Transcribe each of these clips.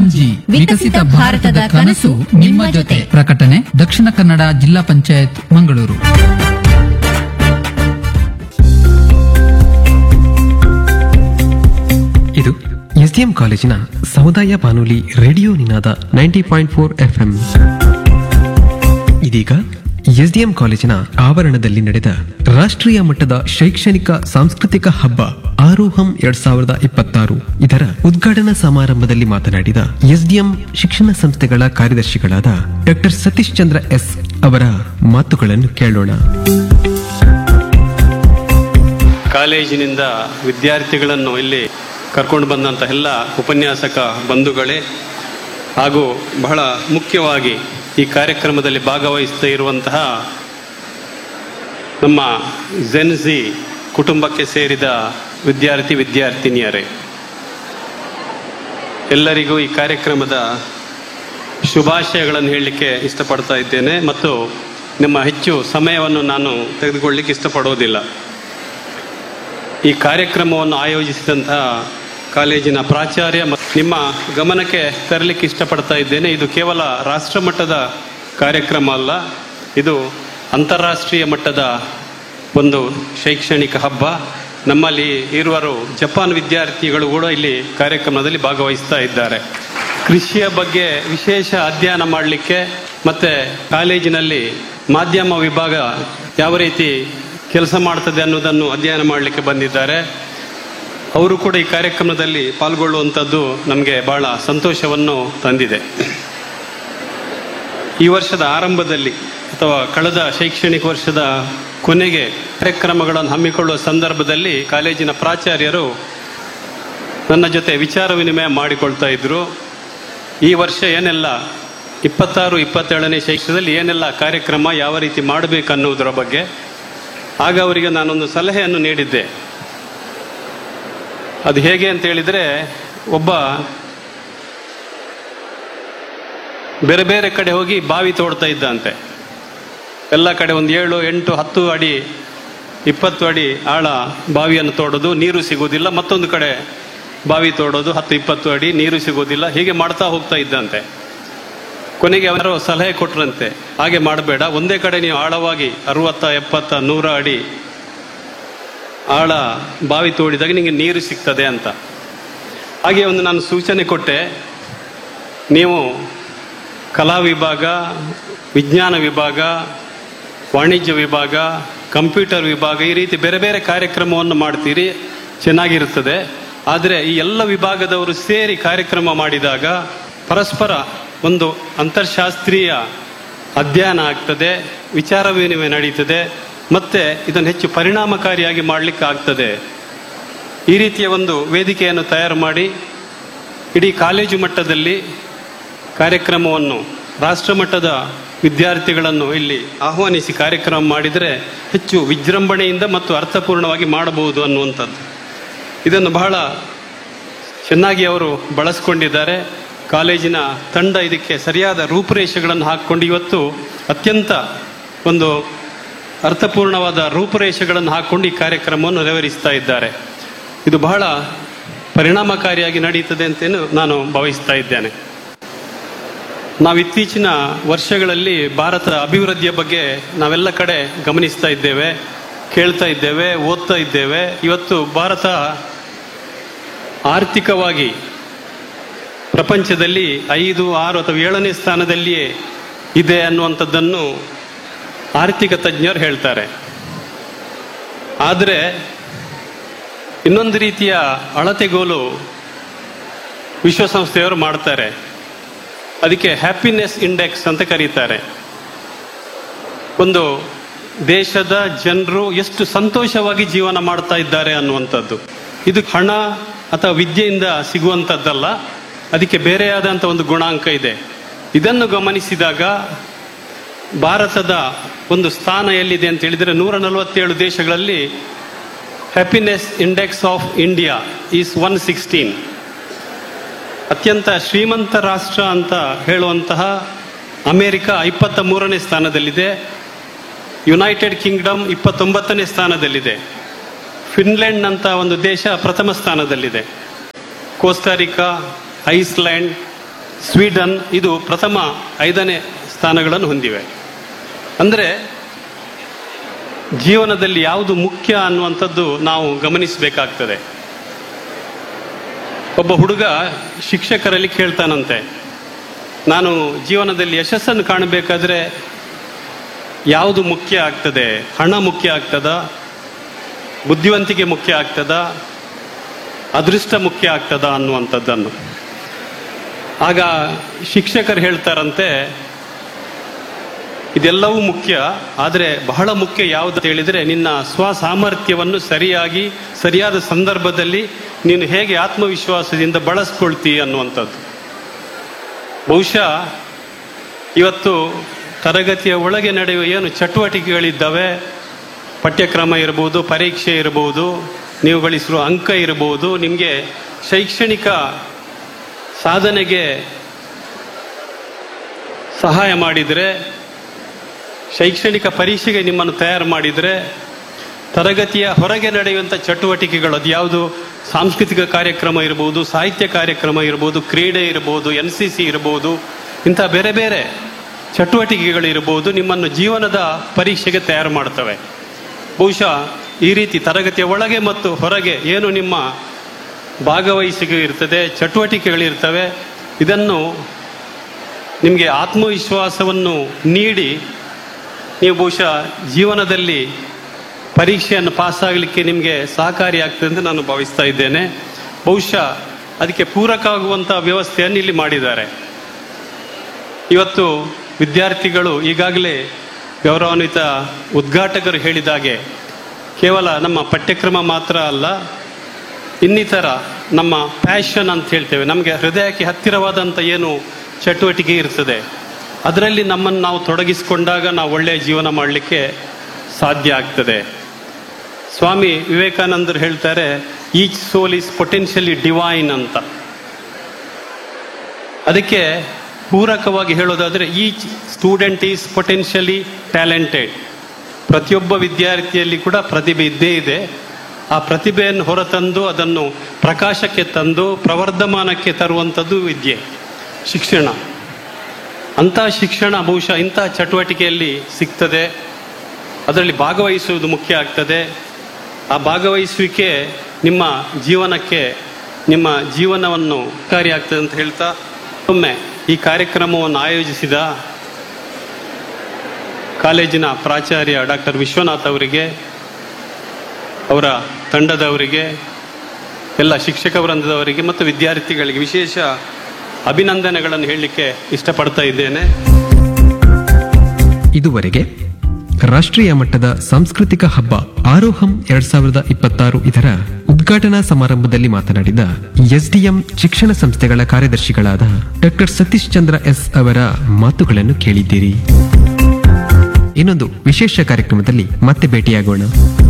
G ವಿಕಸಿತ ಭಾರತದ ಕನಸು ನಿಮ್ಮ ಜೊತೆ ಪ್ರಕಟಣೆ ದಕ್ಷಿಣ ಕನ್ನಡ ಜಿಲ್ಲಾ ಪಂಚಾಯತ್ ಮಂಗಳೂರು ಇದು ಎಸ್ಡಿಎಂ ಕಾಲೇಜಿನ ಸಮುದಾಯ ಬಾನುಲಿ radio Ninada ninety point four FM ಇದೀಗ ಎಸ್ಡಿಎಂ ಕಾಲೇಜಿನ ಆವರಣದಲ್ಲಿ ನಡೆದ ರಾಷ್ಟ್ರೀಯ ಮಟ್ಟದ ಶೈಕ್ಷಣಿಕ ಸಾಂಸ್ಕೃತಿಕ ಹಬ್ಬ ಆರೋಹಂ ಎರಡ್ ಸಾವಿರದ ಇಪ್ಪತ್ತಾರು ಇದರ ಉದ್ಘಾಟನಾ ಸಮಾರಂಭದಲ್ಲಿ ಮಾತನಾಡಿದ ಎಸ್ಡಿಎಂ ಶಿಕ್ಷಣ ಸಂಸ್ಥೆಗಳ ಕಾರ್ಯದರ್ಶಿಗಳಾದ ಡಾಕ್ಟರ್ ಸತೀಶ್ ಚಂದ್ರ ಎಸ್ ಅವರ ಮಾತುಗಳನ್ನು ಕೇಳೋಣ ಕಾಲೇಜಿನಿಂದ ವಿದ್ಯಾರ್ಥಿಗಳನ್ನು ಇಲ್ಲಿ ಕರ್ಕೊಂಡು ಬಂದಂಥ ಎಲ್ಲ ಉಪನ್ಯಾಸಕ ಬಂಧುಗಳೇ ಹಾಗೂ ಬಹಳ ಮುಖ್ಯವಾಗಿ ಈ ಕಾರ್ಯಕ್ರಮದಲ್ಲಿ ಭಾಗವಹಿಸ್ತಾ ಇರುವಂತಹ ನಮ್ಮ ಜೆನ್ಜಿ ಕುಟುಂಬಕ್ಕೆ ಸೇರಿದ ವಿದ್ಯಾರ್ಥಿ ವಿದ್ಯಾರ್ಥಿನಿಯರೇ ಎಲ್ಲರಿಗೂ ಈ ಕಾರ್ಯಕ್ರಮದ ಶುಭಾಶಯಗಳನ್ನು ಹೇಳಲಿಕ್ಕೆ ಇಷ್ಟಪಡ್ತಾ ಇದ್ದೇನೆ ಮತ್ತು ನಿಮ್ಮ ಹೆಚ್ಚು ಸಮಯವನ್ನು ನಾನು ತೆಗೆದುಕೊಳ್ಳಿಕ್ಕೆ ಇಷ್ಟಪಡೋದಿಲ್ಲ ಈ ಕಾರ್ಯಕ್ರಮವನ್ನು ಆಯೋಜಿಸಿದಂತಹ ಕಾಲೇಜಿನ ಪ್ರಾಚಾರ್ಯ ಮತ್ತು ನಿಮ್ಮ ಗಮನಕ್ಕೆ ತರಲಿಕ್ಕೆ ಇಷ್ಟಪಡ್ತಾ ಇದ್ದೇನೆ ಇದು ಕೇವಲ ರಾಷ್ಟ್ರ ಮಟ್ಟದ ಕಾರ್ಯಕ್ರಮ ಅಲ್ಲ ಇದು ಅಂತಾರಾಷ್ಟ್ರೀಯ ಮಟ್ಟದ ಒಂದು ಶೈಕ್ಷಣಿಕ ಹಬ್ಬ ನಮ್ಮಲ್ಲಿ ಇರುವರು ಜಪಾನ್ ವಿದ್ಯಾರ್ಥಿಗಳು ಕೂಡ ಇಲ್ಲಿ ಕಾರ್ಯಕ್ರಮದಲ್ಲಿ ಭಾಗವಹಿಸ್ತಾ ಇದ್ದಾರೆ ಕೃಷಿಯ ಬಗ್ಗೆ ವಿಶೇಷ ಅಧ್ಯಯನ ಮಾಡಲಿಕ್ಕೆ ಮತ್ತೆ ಕಾಲೇಜಿನಲ್ಲಿ ಮಾಧ್ಯಮ ವಿಭಾಗ ಯಾವ ರೀತಿ ಕೆಲಸ ಮಾಡ್ತದೆ ಅನ್ನೋದನ್ನು ಅಧ್ಯಯನ ಮಾಡಲಿಕ್ಕೆ ಬಂದಿದ್ದಾರೆ ಅವರು ಕೂಡ ಈ ಕಾರ್ಯಕ್ರಮದಲ್ಲಿ ಪಾಲ್ಗೊಳ್ಳುವಂಥದ್ದು ನಮಗೆ ಬಹಳ ಸಂತೋಷವನ್ನು ತಂದಿದೆ ಈ ವರ್ಷದ ಆರಂಭದಲ್ಲಿ ಅಥವಾ ಕಳೆದ ಶೈಕ್ಷಣಿಕ ವರ್ಷದ ಕೊನೆಗೆ ಕಾರ್ಯಕ್ರಮಗಳನ್ನು ಹಮ್ಮಿಕೊಳ್ಳುವ ಸಂದರ್ಭದಲ್ಲಿ ಕಾಲೇಜಿನ ಪ್ರಾಚಾರ್ಯರು ನನ್ನ ಜೊತೆ ವಿಚಾರ ವಿನಿಮಯ ಮಾಡಿಕೊಳ್ತಾ ಇದ್ರು ಈ ವರ್ಷ ಏನೆಲ್ಲ ಇಪ್ಪತ್ತಾರು ಇಪ್ಪತ್ತೇಳನೇ ಶೈಕ್ಷಣದಲ್ಲಿ ಏನೆಲ್ಲ ಕಾರ್ಯಕ್ರಮ ಯಾವ ರೀತಿ ಮಾಡಬೇಕನ್ನುವುದರ ಬಗ್ಗೆ ಆಗ ಅವರಿಗೆ ನಾನೊಂದು ಸಲಹೆಯನ್ನು ನೀಡಿದ್ದೆ ಅದು ಹೇಗೆ ಅಂತ ಹೇಳಿದ್ರೆ ಒಬ್ಬ ಬೇರೆ ಬೇರೆ ಕಡೆ ಹೋಗಿ ಬಾವಿ ತೋಡ್ತಾ ಇದ್ದಂತೆ ಎಲ್ಲ ಕಡೆ ಒಂದು ಏಳು ಎಂಟು ಹತ್ತು ಅಡಿ ಇಪ್ಪತ್ತು ಅಡಿ ಆಳ ಬಾವಿಯನ್ನು ತೋಡೋದು ನೀರು ಸಿಗೋದಿಲ್ಲ ಮತ್ತೊಂದು ಕಡೆ ಬಾವಿ ತೋಡೋದು ಹತ್ತು ಇಪ್ಪತ್ತು ಅಡಿ ನೀರು ಸಿಗೋದಿಲ್ಲ ಹೀಗೆ ಮಾಡ್ತಾ ಹೋಗ್ತಾ ಇದ್ದಂತೆ ಕೊನೆಗೆ ಅವರು ಸಲಹೆ ಕೊಟ್ರಂತೆ ಹಾಗೆ ಮಾಡಬೇಡ ಒಂದೇ ಕಡೆ ನೀವು ಆಳವಾಗಿ ಅರವತ್ತ ಎಪ್ಪತ್ತ ನೂರ ಅಡಿ ಆಳ ಬಾವಿ ತೋಡಿದಾಗ ನಿಮಗೆ ನೀರು ಸಿಗ್ತದೆ ಅಂತ ಹಾಗೆ ಒಂದು ನಾನು ಸೂಚನೆ ಕೊಟ್ಟೆ ನೀವು ಕಲಾ ವಿಭಾಗ ವಿಜ್ಞಾನ ವಿಭಾಗ ವಾಣಿಜ್ಯ ವಿಭಾಗ ಕಂಪ್ಯೂಟರ್ ವಿಭಾಗ ಈ ರೀತಿ ಬೇರೆ ಬೇರೆ ಕಾರ್ಯಕ್ರಮವನ್ನು ಮಾಡ್ತೀರಿ ಚೆನ್ನಾಗಿರುತ್ತದೆ ಆದರೆ ಈ ಎಲ್ಲ ವಿಭಾಗದವರು ಸೇರಿ ಕಾರ್ಯಕ್ರಮ ಮಾಡಿದಾಗ ಪರಸ್ಪರ ಒಂದು ಅಂತರ್ಶಾಸ್ತ್ರೀಯ ಅಧ್ಯಯನ ಆಗ್ತದೆ ವಿಚಾರ ವಿನಿಮಯ ನಡೀತದೆ ಮತ್ತೆ ಇದನ್ನು ಹೆಚ್ಚು ಪರಿಣಾಮಕಾರಿಯಾಗಿ ಮಾಡಲಿಕ್ಕೆ ಆಗ್ತದೆ ಈ ರೀತಿಯ ಒಂದು ವೇದಿಕೆಯನ್ನು ತಯಾರು ಮಾಡಿ ಇಡೀ ಕಾಲೇಜು ಮಟ್ಟದಲ್ಲಿ ಕಾರ್ಯಕ್ರಮವನ್ನು ರಾಷ್ಟ್ರ ಮಟ್ಟದ ವಿದ್ಯಾರ್ಥಿಗಳನ್ನು ಇಲ್ಲಿ ಆಹ್ವಾನಿಸಿ ಕಾರ್ಯಕ್ರಮ ಮಾಡಿದರೆ ಹೆಚ್ಚು ವಿಜೃಂಭಣೆಯಿಂದ ಮತ್ತು ಅರ್ಥಪೂರ್ಣವಾಗಿ ಮಾಡಬಹುದು ಅನ್ನುವಂಥದ್ದು ಇದನ್ನು ಬಹಳ ಚೆನ್ನಾಗಿ ಅವರು ಬಳಸ್ಕೊಂಡಿದ್ದಾರೆ ಕಾಲೇಜಿನ ತಂಡ ಇದಕ್ಕೆ ಸರಿಯಾದ ರೂಪುರೇಷೆಗಳನ್ನು ಹಾಕಿಕೊಂಡು ಇವತ್ತು ಅತ್ಯಂತ ಒಂದು ಅರ್ಥಪೂರ್ಣವಾದ ರೂಪುರೇಷೆಗಳನ್ನು ಹಾಕಿಕೊಂಡು ಈ ಕಾರ್ಯಕ್ರಮವನ್ನು ನೆರವೇರಿಸ್ತಾ ಇದ್ದಾರೆ ಇದು ಬಹಳ ಪರಿಣಾಮಕಾರಿಯಾಗಿ ನಡೀತದೆ ಅಂತೇನು ನಾನು ಭಾವಿಸ್ತಾ ಇದ್ದೇನೆ ನಾವು ಇತ್ತೀಚಿನ ವರ್ಷಗಳಲ್ಲಿ ಭಾರತದ ಅಭಿವೃದ್ಧಿಯ ಬಗ್ಗೆ ನಾವೆಲ್ಲ ಕಡೆ ಗಮನಿಸ್ತಾ ಇದ್ದೇವೆ ಕೇಳ್ತಾ ಇದ್ದೇವೆ ಓದ್ತಾ ಇದ್ದೇವೆ ಇವತ್ತು ಭಾರತ ಆರ್ಥಿಕವಾಗಿ ಪ್ರಪಂಚದಲ್ಲಿ ಐದು ಆರು ಅಥವಾ ಏಳನೇ ಸ್ಥಾನದಲ್ಲಿಯೇ ಇದೆ ಅನ್ನುವಂಥದ್ದನ್ನು ಆರ್ಥಿಕ ತಜ್ಞರು ಹೇಳ್ತಾರೆ ಆದರೆ ಇನ್ನೊಂದು ರೀತಿಯ ಅಳತೆಗೋಲು ವಿಶ್ವಸಂಸ್ಥೆಯವರು ಮಾಡ್ತಾರೆ ಅದಕ್ಕೆ ಹ್ಯಾಪಿನೆಸ್ ಇಂಡೆಕ್ಸ್ ಅಂತ ಕರೀತಾರೆ ಒಂದು ದೇಶದ ಜನರು ಎಷ್ಟು ಸಂತೋಷವಾಗಿ ಜೀವನ ಮಾಡ್ತಾ ಇದ್ದಾರೆ ಅನ್ನುವಂಥದ್ದು ಇದು ಹಣ ಅಥವಾ ವಿದ್ಯೆಯಿಂದ ಸಿಗುವಂಥದ್ದಲ್ಲ ಅದಕ್ಕೆ ಬೇರೆಯಾದಂಥ ಒಂದು ಗುಣಾಂಕ ಇದೆ ಇದನ್ನು ಗಮನಿಸಿದಾಗ ಭಾರತದ ಒಂದು ಸ್ಥಾನ ಎಲ್ಲಿದೆ ಅಂತ ಹೇಳಿದರೆ ನೂರ ನಲವತ್ತೇಳು ದೇಶಗಳಲ್ಲಿ happiness index of India is one sixteen ಅತ್ಯಂತ ಶ್ರೀಮಂತ ರಾಷ್ಟ್ರ ಅಂತ ಹೇಳುವಂತಹ ಅಮೆರಿಕ ಇಪ್ಪತ್ತ ಮೂರನೇ ಸ್ಥಾನದಲ್ಲಿದೆ ಯುನೈಟೆಡ್ ಕಿಂಗ್ಡಮ್ ಇಪ್ಪತ್ತೊಂಬತ್ತನೇ ಸ್ಥಾನದಲ್ಲಿದೆ ಫಿನ್ಲೆಂಡ್ ಅಂತ ಒಂದು ದೇಶ ಪ್ರಥಮ ಸ್ಥಾನದಲ್ಲಿದೆ ಕೋಸ್ಟಾರಿಕಾ ಐಸ್ಲ್ಯಾಂಡ್ ಸ್ವೀಡನ್ ಇದು ಪ್ರಥಮ ಐದನೇ ಸ್ಥಾನಗಳನ್ನು ಹೊಂದಿವೆ ಅಂದರೆ ಜೀವನದಲ್ಲಿ ಯಾವುದು ಮುಖ್ಯ ಅನ್ನುವಂಥದ್ದು ನಾವು ಗಮನಿಸಬೇಕಾಗ್ತದೆ ಒಬ್ಬ ಹುಡುಗ ಶಿಕ್ಷಕರಲ್ಲಿ ಕೇಳ್ತಾನಂತೆ ನಾನು ಜೀವನದಲ್ಲಿ ಯಶಸ್ಸನ್ನು ಕಾಣಬೇಕಾದ್ರೆ ಯಾವುದು ಮುಖ್ಯ ಆಗ್ತದೆ ಹಣ ಮುಖ್ಯ ಆಗ್ತದ ಬುದ್ಧಿವಂತಿಕೆ ಮುಖ್ಯ ಆಗ್ತದ ಅದೃಷ್ಟ ಮುಖ್ಯ ಆಗ್ತದ ಅನ್ನುವಂಥದ್ದನ್ನು ಆಗ ಶಿಕ್ಷಕರು ಹೇಳ್ತಾರಂತೆ ಇದೆಲ್ಲವೂ ಮುಖ್ಯ ಆದರೆ ಬಹಳ ಮುಖ್ಯ ಯಾವುದು ಹೇಳಿದರೆ ನಿನ್ನ ಸ್ವಸಾಮರ್ಥ್ಯವನ್ನು ಸರಿಯಾಗಿ ಸರಿಯಾದ ಸಂದರ್ಭದಲ್ಲಿ ನೀನು ಹೇಗೆ ಆತ್ಮವಿಶ್ವಾಸದಿಂದ ಬಳಸ್ಕೊಳ್ತಿ ಅನ್ನುವಂಥದ್ದು ಬಹುಶಃ ಇವತ್ತು ತರಗತಿಯ ಒಳಗೆ ನಡೆಯುವ ಏನು ಚಟುವಟಿಕೆಗಳಿದ್ದಾವೆ ಪಠ್ಯಕ್ರಮ ಇರಬಹುದು ಪರೀಕ್ಷೆ ಇರಬಹುದು ನೀವು ಗಳಿಸಿರುವ ಅಂಕ ಇರಬಹುದು ನಿಮಗೆ ಶೈಕ್ಷಣಿಕ ಸಾಧನೆಗೆ ಸಹಾಯ ಮಾಡಿದರೆ ಶೈಕ್ಷಣಿಕ ಪರೀಕ್ಷೆಗೆ ನಿಮ್ಮನ್ನು ತಯಾರು ಮಾಡಿದರೆ ತರಗತಿಯ ಹೊರಗೆ ನಡೆಯುವಂಥ ಚಟುವಟಿಕೆಗಳು ಅದು ಯಾವುದು ಸಾಂಸ್ಕೃತಿಕ ಕಾರ್ಯಕ್ರಮ ಇರಬಹುದು ಸಾಹಿತ್ಯ ಕಾರ್ಯಕ್ರಮ ಇರಬಹುದು ಕ್ರೀಡೆ ಇರಬಹುದು ಎನ್ ಸಿ ಸಿ ಇರಬಹುದು ಇಂಥ ಬೇರೆ ಬೇರೆ ಚಟುವಟಿಕೆಗಳು ಇರಬಹುದು ನಿಮ್ಮನ್ನು ಜೀವನದ ಪರೀಕ್ಷೆಗೆ ತಯಾರು ಮಾಡ್ತವೆ ಬಹುಶಃ ಈ ರೀತಿ ತರಗತಿಯ ಒಳಗೆ ಮತ್ತು ಹೊರಗೆ ಏನು ನಿಮ್ಮ ಭಾಗವಹಿಸಿಕೆ ಇರ್ತದೆ ಚಟುವಟಿಕೆಗಳಿರ್ತವೆ ಇದನ್ನು ನಿಮಗೆ ಆತ್ಮವಿಶ್ವಾಸವನ್ನು ನೀಡಿ ನೀವು ಬಹುಶಃ ಜೀವನದಲ್ಲಿ ಪರೀಕ್ಷೆಯನ್ನು ಪಾಸಾಗಲಿಕ್ಕೆ ನಿಮಗೆ ಸಹಕಾರಿಯಾಗ್ತದೆ ಅಂತ ನಾನು ಭಾವಿಸ್ತಾ ಇದ್ದೇನೆ ಬಹುಶಃ ಅದಕ್ಕೆ ಪೂರಕವಾಗುವಂಥ ವ್ಯವಸ್ಥೆಯನ್ನು ಇಲ್ಲಿ ಮಾಡಿದ್ದಾರೆ ಇವತ್ತು ವಿದ್ಯಾರ್ಥಿಗಳು ಈಗಾಗಲೇ ಗೌರವಾನ್ವಿತ ಉದ್ಘಾಟಕರು ಹೇಳಿದಾಗೆ ಕೇವಲ ನಮ್ಮ ಪಠ್ಯಕ್ರಮ ಮಾತ್ರ ಅಲ್ಲ ಇನ್ನಿತರ ನಮ್ಮ ಪ್ಯಾಷನ್ ಅಂತ ಹೇಳ್ತೇವೆ ನಮಗೆ ಹೃದಯಕ್ಕೆ ಹತ್ತಿರವಾದಂಥ ಏನು ಚಟುವಟಿಕೆ ಇರ್ತದೆ ಅದರಲ್ಲಿ ನಮ್ಮನ್ನು ನಾವು ತೊಡಗಿಸಿಕೊಂಡಾಗ ನಾವು ಒಳ್ಳೆಯ ಜೀವನ ಮಾಡಲಿಕ್ಕೆ ಸಾಧ್ಯ ಆಗ್ತದೆ ಸ್ವಾಮಿ ವಿವೇಕಾನಂದರು ಹೇಳ್ತಾರೆ each soul is potentially divine ಅಂತ ಅದಕ್ಕೆ ಪೂರಕವಾಗಿ ಹೇಳೋದಾದರೆ each student is potentially talented ಪ್ರತಿಯೊಬ್ಬ ವಿದ್ಯಾರ್ಥಿಯಲ್ಲಿ ಕೂಡ ಪ್ರತಿಭೆ ಇದ್ದೇ ಇದೆ ಆ ಪ್ರತಿಭೆಯನ್ನು ಹೊರತಂದು ಅದನ್ನು ಪ್ರಕಾಶಕ್ಕೆ ತಂದು ಪ್ರವರ್ಧಮಾನಕ್ಕೆ ತರುವಂಥದ್ದು ವಿದ್ಯೆ ಶಿಕ್ಷಣ ಅಂಥ ಶಿಕ್ಷಣ ಬಹುಶಃ ಇಂಥ ಚಟುವಟಿಕೆಯಲ್ಲಿ ಸಿಗ್ತದೆ ಅದರಲ್ಲಿ ಭಾಗವಹಿಸುವುದು ಮುಖ್ಯ ಆಗ್ತದೆ ಆ ಭಾಗವಹಿಸುವಿಕೆ ನಿಮ್ಮ ಜೀವನಕ್ಕೆ ನಿಮ್ಮ ಜೀವನವನ್ನು ಕಾರ್ಯಾಗ್ತದೆ ಅಂತ ಹೇಳ್ತಾ ಒಮ್ಮೆ ಈ ಕಾರ್ಯಕ್ರಮವನ್ನು ಆಯೋಜಿಸಿದ ಕಾಲೇಜಿನ ಪ್ರಾಚಾರ್ಯ ಡಾಕ್ಟರ್ ವಿಶ್ವನಾಥ್ ಅವರಿಗೆ ಅವರ ತಂಡದವರಿಗೆ ಎಲ್ಲ ಶಿಕ್ಷಕ ವೃಂದದವರಿಗೆ ಮತ್ತು ವಿದ್ಯಾರ್ಥಿಗಳಿಗೆ ವಿಶೇಷ ಅಭಿನಂದನೆಗಳನ್ನು ಹೇಳಲಿಕ್ಕೆ ಇಷ್ಟಪಡ್ತಾ ಇದ್ದೇನೆ ಇದುವರೆಗೆ ರಾಷ್ಟ್ರೀಯ ಮಟ್ಟದ ಸಾಂಸ್ಕೃತಿಕ ಹಬ್ಬ ಆರೋಹಂ ಎರಡ್ ಸಾವಿರದ ಇಪ್ಪತ್ತಾರು ಇದರ ಉದ್ಘಾಟನಾ ಸಮಾರಂಭದಲ್ಲಿ ಮಾತನಾಡಿದ ಎಸ್ಡಿಎಂ ಶಿಕ್ಷಣ ಸಂಸ್ಥೆಗಳ ಕಾರ್ಯದರ್ಶಿಗಳಾದ ಡಾಕ್ಟರ್ ಸತೀಶ್ ಚಂದ್ರ ಎಸ್ ಅವರ ಮಾತುಗಳನ್ನು ಕೇಳಿದ್ದೀರಿ ಇನ್ನೊಂದು ವಿಶೇಷ ಕಾರ್ಯಕ್ರಮದಲ್ಲಿ ಮತ್ತೆ ಭೇಟಿಯಾಗೋಣ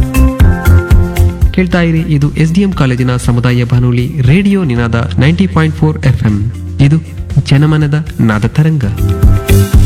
ಕೇಳ್ತಾ ಇರಿ ಇದು ಎಸ್ಡಿಎಂ ಕಾಲೇಜಿನ ಸಮುದಾಯ ಬಾನುಲಿ radio Ninada ninety point four F ಇದು ಜನಮನದ ನಾದ ತರಂಗ